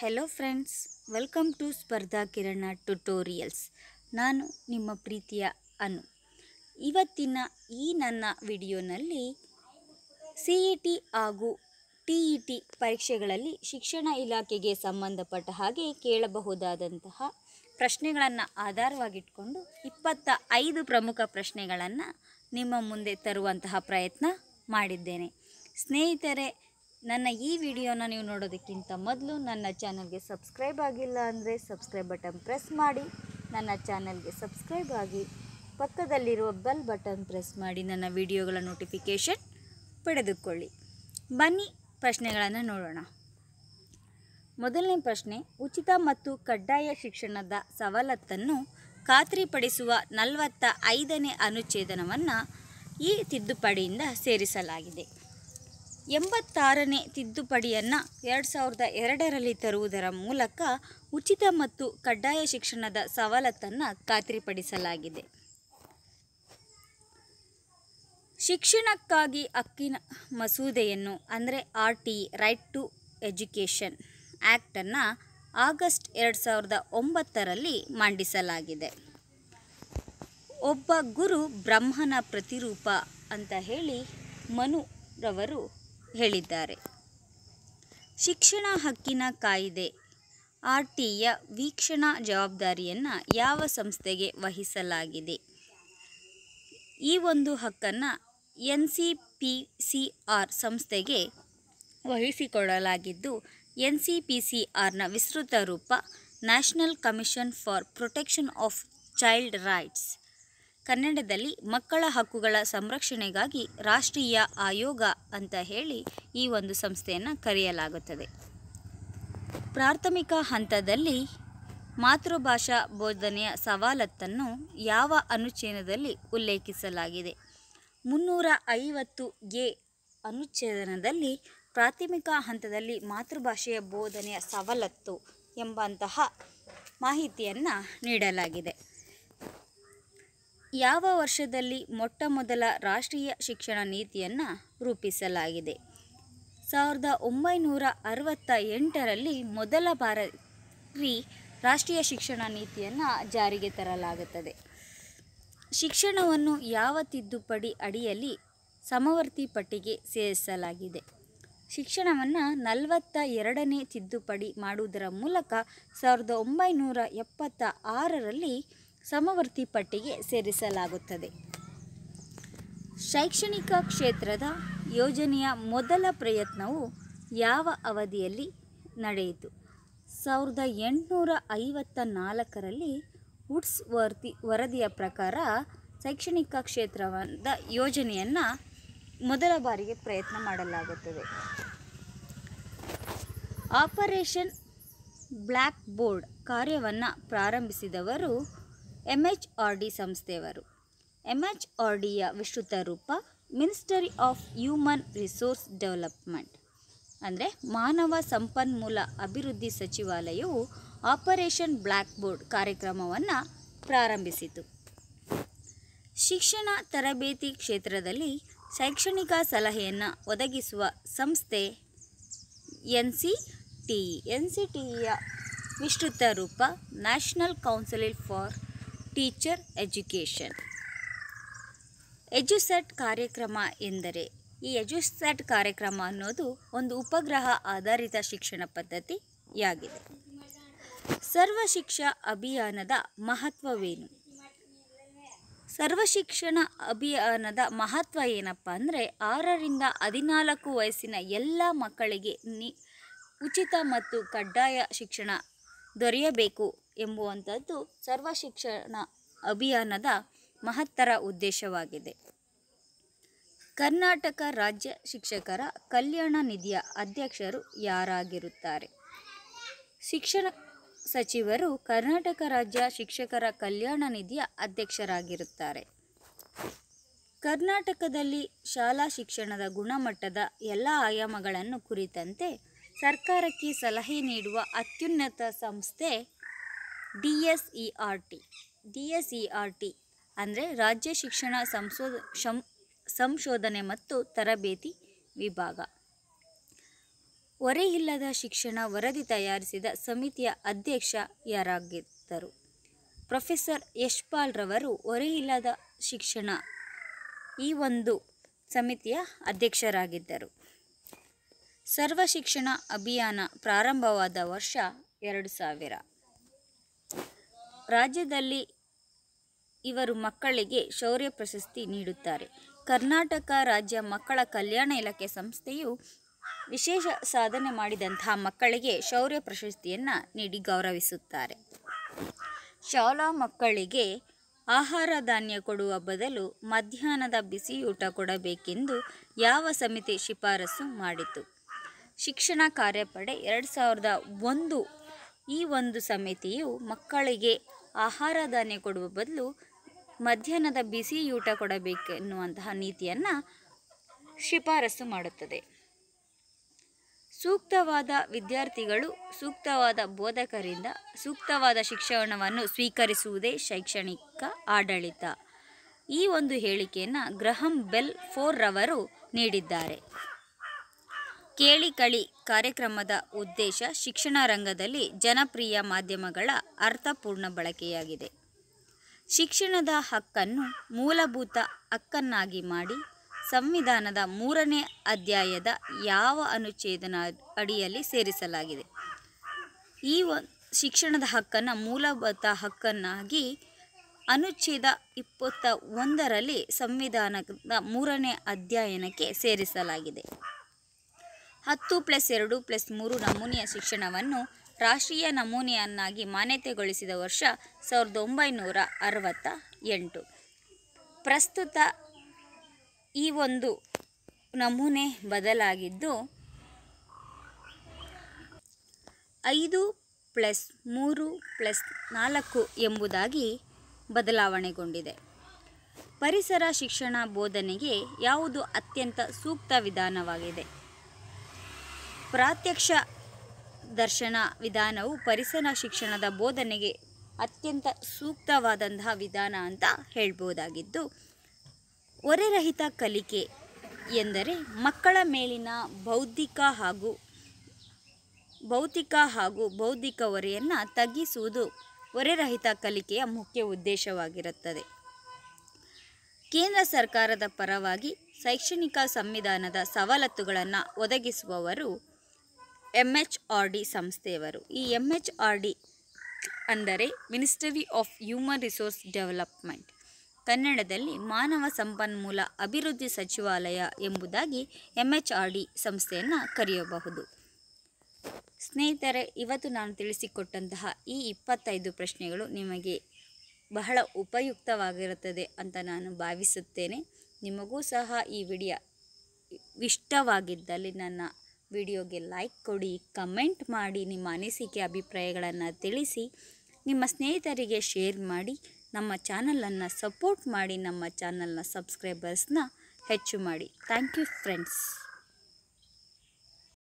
hello friends welcome to ಸ್ಪರ್ಧಾ ಕಿರಣ tutorials ನಾನು ನಿಮ್ಮ ಪ್ರೀತಿಯ ಅನು ಇವತ್ತಿನ ಈ ನನ್ನ ವಿಡಿಯೋನಲ್ಲಿ ಸಿ ಇ ಟಿ ಹಾಗೂ ಟಿ ಇ ಟಿ ಪರೀಕ್ಷೆಗಳಲ್ಲಿ ಶಿಕ್ಷಣ ಇಲಾಖೆಗೆ ಸಂಬಂಧಪಟ್ಟ ಹಾಗೆ ಕೇಳಬಹುದಾದಂತಹ ಪ್ರಶ್ನೆಗಳನ್ನು ಆಧಾರವಾಗಿಟ್ಕೊಂಡು ಇಪ್ಪತ್ತ ಐದು ಪ್ರಮುಖ ಪ್ರಶ್ನೆಗಳನ್ನು ನಿಮ್ಮ ಮುಂದೆ ತರುವಂತಹ ಪ್ರಯತ್ನ ಮಾಡಿದ್ದೇನೆ ಸ್ನೇಹಿತರೆ ನನ್ನ ಈ ವಿಡಿಯೋನ ನೀವು ನೋಡೋದಕ್ಕಿಂತ ಮೊದಲು ನನ್ನ ಚಾನಲ್ಗೆ ಸಬ್ಸ್ಕ್ರೈಬ್ ಆಗಿಲ್ಲ ಅಂದರೆ ಸಬ್ಸ್ಕ್ರೈಬ್ ಬಟನ್ ಪ್ರೆಸ್ ಮಾಡಿ ನನ್ನ ಚಾನಲ್ಗೆ ಸಬ್ಸ್ಕ್ರೈಬ್ ಆಗಿ ಪಕ್ಕದಲ್ಲಿರುವ ಬೆಲ್ ಬಟನ್ ಪ್ರೆಸ್ ಮಾಡಿ ನನ್ನ ವಿಡಿಯೋಗಳ ನೋಟಿಫಿಕೇಷನ್ ಪಡೆದುಕೊಳ್ಳಿ ಬನ್ನಿ ಪ್ರಶ್ನೆಗಳನ್ನು ನೋಡೋಣ ಮೊದಲನೇ ಪ್ರಶ್ನೆ ಉಚಿತ ಮತ್ತು ಕಡ್ಡಾಯ ಶಿಕ್ಷಣದ ಸವಲತ್ತನ್ನು ಖಾತ್ರಿಪಡಿಸುವ ನಲವತ್ತ ಐದನೇ ಅನುಚ್ಛೇದನವನ್ನು ಈ ತಿದ್ದುಪಡಿಯಿಂದ ಸೇರಿಸಲಾಗಿದೆ ಎಂಬತ್ತಾರನೇ ತಿದ್ದುಪಡಿಯನ್ನು ಎರಡು ಸಾವಿರದ ಎರಡರಲ್ಲಿ ತರುವುದರ ಮೂಲಕ ಉಚಿತ ಮತ್ತು ಕಡ್ಡಾಯ ಶಿಕ್ಷಣದ ಸವಲತ್ತನ್ನು ಖಾತ್ರಿಪಡಿಸಲಾಗಿದೆ ಶಿಕ್ಷಣಕ್ಕಾಗಿ ಹಕ್ಕಿನ ಮಸೂದೆಯನ್ನು ಅಂದರೆ R T right to education ಆ್ಯಕ್ಟನ್ನು ಆಗಸ್ಟ್ ಎರಡು ಸಾವಿರದ ಒಂಬತ್ತರಲ್ಲಿ ಮಂಡಿಸಲಾಗಿದೆ ಒಬ್ಬ ಗುರು ಬ್ರಹ್ಮನ ಪ್ರತಿರೂಪ ಅಂತ ಹೇಳಿ ಮನುರವರು ಹೇಳಿದ್ದಾರೆ ಶಿಕ್ಷಣ ಹಕ್ಕಿನ ಕಾಯಿದೆ ಆರ್ ಟಿಯ ವೀಕ್ಷಣಾ ಜವಾಬ್ದಾರಿಯನ್ನು ಯಾವ ಸಂಸ್ಥೆಗೆ ವಹಿಸಲಾಗಿದೆ ಈ ಒಂದು ಹಕ್ಕನ್ನು N C P C R ಸಂಸ್ಥೆಗೆ ವಹಿಸಿಕೊಡಲಾಗಿದ್ದು ಎನ್ ಸಿ ಪಿ ಸಿ ಆರ್ನ ವಿಸ್ತೃತ ರೂಪ national commission for protection of child rights ಕನ್ನಡದಲ್ಲಿ ಮಕ್ಕಳ ಹಕ್ಕುಗಳ ಸಂರಕ್ಷಣೆಗಾಗಿ ರಾಷ್ಟ್ರೀಯ ಆಯೋಗ ಅಂತ ಹೇಳಿ ಈ ಒಂದು ಸಂಸ್ಥೆಯನ್ನು ಕರೆಯಲಾಗುತ್ತದೆ ಪ್ರಾಥಮಿಕ ಹಂತದಲ್ಲಿ ಮಾತೃಭಾಷಾ ಬೋಧನೆಯ ಸವಾಲತ್ತನ್ನು ಯಾವ ಅನುಚ್ಛೇದದಲ್ಲಿ ಉಲ್ಲೇಖಿಸಲಾಗಿದೆ ಮುನ್ನೂರ ಐವತ್ತು ಎ ಅನುಚ್ಛೇದನದಲ್ಲಿ ಪ್ರಾಥಮಿಕ ಹಂತದಲ್ಲಿ ಮಾತೃಭಾಷೆಯ ಬೋಧನೆಯ ಸವಲತ್ತು ಎಂಬಂತಹ ಮಾಹಿತಿಯನ್ನು ನೀಡಲಾಗಿದೆ ಯಾವ ವರ್ಷದಲ್ಲಿ ಮೊಟ್ಟ ಮೊದಲ ರಾಷ್ಟ್ರೀಯ ಶಿಕ್ಷಣ ನೀತಿಯನ್ನು ರೂಪಿಸಲಾಗಿದೆ ಸಾವಿರದ ಒಂಬೈನೂರ ಅರವತ್ತ ಎಂಟರಲ್ಲಿ ಮೊದಲ ಬಾರಿ ರಾಷ್ಟ್ರೀಯ ಶಿಕ್ಷಣ ನೀತಿಯನ್ನು ಜಾರಿಗೆ ತರಲಾಗುತ್ತದೆ ಶಿಕ್ಷಣವನ್ನು ಯಾವ ತಿದ್ದುಪಡಿ ಅಡಿಯಲ್ಲಿ ಸಮವರ್ತಿ ಪಟ್ಟಿಗೆ ಸೇರಿಸಲಾಗಿದೆ ಶಿಕ್ಷಣವನ್ನು ನಲವತ್ತ ಎರಡನೇ ತಿದ್ದುಪಡಿ ಮಾಡುವುದರ ಮೂಲಕ ಸಾವಿರದ ಒಂಬೈನೂರ ಎಪ್ಪತ್ತ ಆರರಲ್ಲಿ ಸಮವರ್ತಿ ಪಟ್ಟಿಗೆ ಸೇರಿಸಲಾಗುತ್ತದೆ ಶೈಕ್ಷಣಿಕ ಕ್ಷೇತ್ರದ ಯೋಜನೆಯ ಮೊದಲ ಪ್ರಯತ್ನವು ಯಾವ ಅವಧಿಯಲ್ಲಿ ನಡೆಯಿತು ಸಾವಿರದ ಎಂಟುನೂರ ಐವತ್ತ ನಾಲ್ಕರಲ್ಲಿ ವುಡ್ಸ್ ವರ್ತಿ ವರದಿಯ ಪ್ರಕಾರ ಶೈಕ್ಷಣಿಕ ಕ್ಷೇತ್ರದ ಯೋಜನೆಯನ್ನು ಮೊದಲ ಬಾರಿಗೆ ಪ್ರಯತ್ನ ಮಾಡಲಾಗುತ್ತದೆ ಆಪರೇಷನ್ ಬ್ಲ್ಯಾಕ್ ಬೋರ್ಡ್ ಕಾರ್ಯವನ್ನು ಪ್ರಾರಂಭಿಸಿದವರು ಎಮ್ ಎಚ್ ಆರ್ ಡಿ ಸಂಸ್ಥೆಯವರು ಎಮ್ ಎಚ್ ಆರ್ ಡಿಯ ವಿಸ್ತೃತ ರೂಪ ministry of human resource development ಅಂದರೆ ಮಾನವ ಸಂಪನ್ಮೂಲ ಅಭಿವೃದ್ಧಿ ಸಚಿವಾಲಯವು ಆಪರೇಷನ್ ಬ್ಲ್ಯಾಕ್ ಬೋರ್ಡ್ ಕಾರ್ಯಕ್ರಮವನ್ನು ಪ್ರಾರಂಭಿಸಿತು ಶಿಕ್ಷಣ ತರಬೇತಿ ಕ್ಷೇತ್ರದಲ್ಲಿ ಶೈಕ್ಷಣಿಕ ಸಲಹೆಯನ್ನು ಒದಗಿಸುವ ಸಂಸ್ಥೆ N C T N C ಟಿಯ ವಿಸ್ತೃತ ರೂಪ national council for teacher education EDUSAT ಕಾರ್ಯಕ್ರಮ ಎಂದರೆ ಈ ಎಜುಸೆಟ್ ಕಾರ್ಯಕ್ರಮ ಅನ್ನೋದು ಒಂದು ಉಪಗ್ರಹ ಆಧಾರಿತ ಶಿಕ್ಷಣ ಪದ್ಧತಿಯಾಗಿದೆ ಸರ್ವ ಶಿಕ್ಷಾ ಅಭಿಯಾನದ ಮಹತ್ವವೇನು ಸರ್ವ ಶಿಕ್ಷಣ ಅಭಿಯಾನದ ಮಹತ್ವ ಏನಪ್ಪ ಅಂದರೆ ಆರರಿಂದ ಹದಿನಾಲ್ಕು ವಯಸ್ಸಿನ ಎಲ್ಲ ಮಕ್ಕಳಿಗೆ ನಿ ಉಚಿತ ಮತ್ತು ಕಡ್ಡಾಯ ಶಿಕ್ಷಣ ದೊರೆಯಬೇಕು ಎಂಬುವಂಥದ್ದು ಸರ್ವ ಶಿಕ್ಷಣ ಅಭಿಯಾನದ ಮಹತ್ತರ ಉದ್ದೇಶವಾಗಿದೆ ಕರ್ನಾಟಕ ರಾಜ್ಯ ಶಿಕ್ಷಕರ ಕಲ್ಯಾಣ ನಿಧಿಯ ಅಧ್ಯಕ್ಷರು ಯಾರಾಗಿರುತ್ತಾರೆ ಶಿಕ್ಷಣ ಸಚಿವರು ಕರ್ನಾಟಕ ರಾಜ್ಯ ಶಿಕ್ಷಕರ ಕಲ್ಯಾಣ ನಿಧಿಯ ಅಧ್ಯಕ್ಷರಾಗಿರುತ್ತಾರೆ ಕರ್ನಾಟಕದಲ್ಲಿ ಶಾಲಾ ಶಿಕ್ಷಣದ ಗುಣಮಟ್ಟದ ಎಲ್ಲ ಆಯಾಮಗಳನ್ನು ಕುರಿತಂತೆ ಸರ್ಕಾರಕ್ಕೆ ಸಲಹೆ ನೀಡುವ ಅತ್ಯುನ್ನತ ಸಂಸ್ಥೆ D S E R T D S E R T ಅಂದರೆ ರಾಜ್ಯ ಶಿಕ್ಷಣ ಸಂಶೋಧ ಶಂ ಸಂಶೋಧನೆ ಮತ್ತು ತರಬೇತಿ ವಿಭಾಗ ಹೊರೆ ಇಲ್ಲದ ಶಿಕ್ಷಣ ವರದಿ ತಯಾರಿಸಿದ ಸಮಿತಿಯ ಅಧ್ಯಕ್ಷ ಯಾರಾಗಿದ್ದರು ಪ್ರೊಫೆಸರ್ ಯಶ್ಪಾಲ್ ರವರು ಹೊರೆ ಇಲ್ಲದ ಶಿಕ್ಷಣ ಈ ಒಂದು ಸಮಿತಿಯ ಅಧ್ಯಕ್ಷರಾಗಿದ್ದರು ಸರ್ವ ಶಿಕ್ಷಣ ಅಭಿಯಾನ ಪ್ರಾರಂಭವಾದ ವರ್ಷ ಎರಡು ಸಾವಿರ ರಾಜ್ಯದಲ್ಲಿ ಇವರು ಮಕ್ಕಳಿಗೆ ಶೌರ್ಯ ಪ್ರಶಸ್ತಿ ನೀಡುತ್ತಾರೆ ಕರ್ನಾಟಕ ರಾಜ್ಯ ಮಕ್ಕಳ ಕಲ್ಯಾಣ ಇಲಾಖೆ ಸಂಸ್ಥೆಯು ವಿಶೇಷ ಸಾಧನೆ ಮಾಡಿದಂತಹ ಮಕ್ಕಳಿಗೆ ಶೌರ್ಯ ಪ್ರಶಸ್ತಿಯನ್ನು ನೀಡಿ ಗೌರವಿಸುತ್ತಾರೆ ಶಾಲಾ ಮಕ್ಕಳಿಗೆ ಆಹಾರ ಧಾನ್ಯ ಕೊಡುವ ಬದಲು ಮಧ್ಯಾಹ್ನದ ಬಿಸಿಯೂಟ ಕೊಡಬೇಕೆಂದು ಯಾವ ಸಮಿತಿ ಶಿಫಾರಸು ಮಾಡಿತು ಶಿಕ್ಷಣ ಕಾರ್ಯಪಡೆ ಎರಡು ಸಾವಿರದ ಒಂದು ಈ ಒಂದು ಸಮಿತಿಯು ಮಕ್ಕಳಿಗೆ ಆಹಾರ ಧಾನ್ಯ ಕೊಡುವ ಬದಲು ಮಧ್ಯಾಹ್ನದ ಬಿಸಿಯೂಟ ಕೊಡಬೇಕೆನ್ನುವಂತಹ ನೀತಿಯನ್ನು ಶಿಫಾರಸು ಮಾಡುತ್ತದೆ ಸೂಕ್ತವಾದ ವಿದ್ಯಾರ್ಥಿಗಳು ಸೂಕ್ತವಾದ ಬೋಧಕರಿಂದ ಸೂಕ್ತವಾದ ಶಿಕ್ಷಣವನ್ನು ಸ್ವೀಕರಿಸುವುದೇ ಶೈಕ್ಷಣಿಕ ಆಡಳಿತ ಈ ಒಂದು ಹೇಳಿಕೆಯನ್ನು ಗ್ರಹಂ ಬೆಲ್ ಫೋರ್ ರವರು ನೀಡಿದ್ದಾರೆ ಕೇಳಿ ಕಳಿ ಕಾರ್ಯಕ್ರಮದ ಉದ್ದೇಶ ಶಿಕ್ಷಣ ರಂಗದಲ್ಲಿ ಜನಪ್ರಿಯ ಮಾಧ್ಯಮಗಳ ಅರ್ಥಪೂರ್ಣ ಬಳಕೆಯಾಗಿದೆ ಶಿಕ್ಷಣದ ಹಕ್ಕನ್ನು ಮೂಲಭೂತ ಹಕ್ಕನ್ನಾಗಿ ಮಾಡಿ ಸಂವಿಧಾನದ ಮೂರನೇ ಅಧ್ಯಾಯದ ಯಾವ ಅನುಚ್ಛೇದನ ಅಡಿಯಲ್ಲಿ ಸೇರಿಸಲಾಗಿದೆ ಈ ಒ- ಶಿಕ್ಷಣದ ಹಕ್ಕನ್ನು ಮೂಲಭೂತ ಹಕ್ಕನ್ನಾಗಿ ಅನುಚ್ಛೇದ ಇಪ್ಪತ್ತ ಒಂದರಲ್ಲಿ ಸಂವಿಧಾನದ ಮೂರನೇ ಅಧ್ಯಯನಕ್ಕೆ ಸೇರಿಸಲಾಗಿದೆ ಹತ್ತು ಪ್ಲಸ್ ಎರಡು ಪ್ಲಸ್ ಮೂರು ನಮೂನೆಯ ಶಿಕ್ಷಣವನ್ನು ರಾಷ್ಟ್ರೀಯ ನಮೂನೆಯನ್ನಾಗಿ ಮಾನ್ಯತೆಗೊಳಿಸಿದ ವರ್ಷ ಸಾವಿರದ ಒಂಬೈನೂರ ಅರವತ್ತ ಎಂಟು ಪ್ರಸ್ತುತ ಈ ಒಂದು ನಮೂನೆ ಬದಲಾಗಿದ್ದು ಐದು ಪ್ಲಸ್ ಮೂರು ಪ್ಲಸ್ ನಾಲ್ಕು ಎಂಬುದಾಗಿ ಬದಲಾವಣೆಗೊಂಡಿದೆ ಪರಿಸರ ಶಿಕ್ಷಣ ಬೋಧನೆಗೆ ಯಾವುದು ಅತ್ಯಂತ ಸೂಕ್ತ ವಿಧಾನವಾಗಿದೆ ಪ್ರಾತ್ಯಕ್ಷ ದರ್ಶನ ವಿಧಾನವು ಪರಿಸರ ಶಿಕ್ಷಣದ ಬೋಧನೆಗೆ ಅತ್ಯಂತ ಸೂಕ್ತವಾದಂತಹ ವಿಧಾನ ಅಂತ ಹೇಳ್ಬೋದಾಗಿದ್ದು ಹೊರೆರಹಿತ ಕಲಿಕೆ ಎಂದರೆ ಮಕ್ಕಳ ಮೇಲಿನ ಬೌದ್ಧಿಕ ಹಾಗೂ ಭೌತಿಕ ಹಾಗೂ ಬೌದ್ಧಿಕ ಹೊರೆಯನ್ನು ತಗ್ಗಿಸುವುದು ಹೊರೆರಹಿತ ಕಲಿಕೆಯ ಮುಖ್ಯ ಉದ್ದೇಶವಾಗಿರುತ್ತದೆ ಕೇಂದ್ರ ಸರ್ಕಾರದ ಪರವಾಗಿ ಶೈಕ್ಷಣಿಕ ಸಂವಿಧಾನದ ಸವಲತ್ತುಗಳನ್ನು ಒದಗಿಸುವವರು ಎಮ್ ಎಚ್ ಆರ್ ಡಿ ಸಂಸ್ಥೆಯವರು ಈ ಎಮ್ ಎಚ್ ಆರ್ ಡಿ ಅಂದರೆ ministry of human resource development ಕನ್ನಡದಲ್ಲಿ ಮಾನವ ಸಂಪನ್ಮೂಲ ಅಭಿವೃದ್ಧಿ ಸಚಿವಾಲಯ ಎಂಬುದಾಗಿ ಎಮ್ ಎಚ್ ಆರ್ ಡಿ ಸಂಸ್ಥೆಯನ್ನು ಕರೆಯಬಹುದು ಸ್ನೇಹಿತರೆ ಇವತ್ತು ನಾನು ತಿಳಿಸಿಕೊಟ್ಟಂತಹ ಈ ಇಪ್ಪತ್ತೈದು ಪ್ರಶ್ನೆಗಳು ನಿಮಗೆ ಬಹಳ ಉಪಯುಕ್ತವಾಗಿರುತ್ತದೆ ಅಂತ ನಾನು ಭಾವಿಸುತ್ತೇನೆ ನಿಮಗೂ ಸಹ ಈ ವಿಡಿಯೋ ಇಷ್ಟವಾಗಿದ್ದಲ್ಲಿ ನನ್ನ ವಿಡಿಯೋಗೆ ಲೈಕ್ ಕೊಡಿ ಕಮೆಂಟ್ ಮಾಡಿ ನಿಮ್ಮ ಅನಿಸಿಕೆ ಅಭಿಪ್ರಾಯಗಳನ್ನು ತಿಳಿಸಿ ನಿಮ್ಮ ಸ್ನೇಹಿತರಿಗೆ ಶೇರ್ ಮಾಡಿ ನಮ್ಮ ಚಾನಲನ್ನು ಸಪೋರ್ಟ್ ಮಾಡಿ ನಮ್ಮ ಚಾನಲ್ನ ಸಬ್ಸ್ಕ್ರೈಬರ್ಸ್ನ ಹೆಚ್ಚು ಮಾಡಿ ಥ್ಯಾಂಕ್ ಯು ಫ್ರೆಂಡ್ಸ್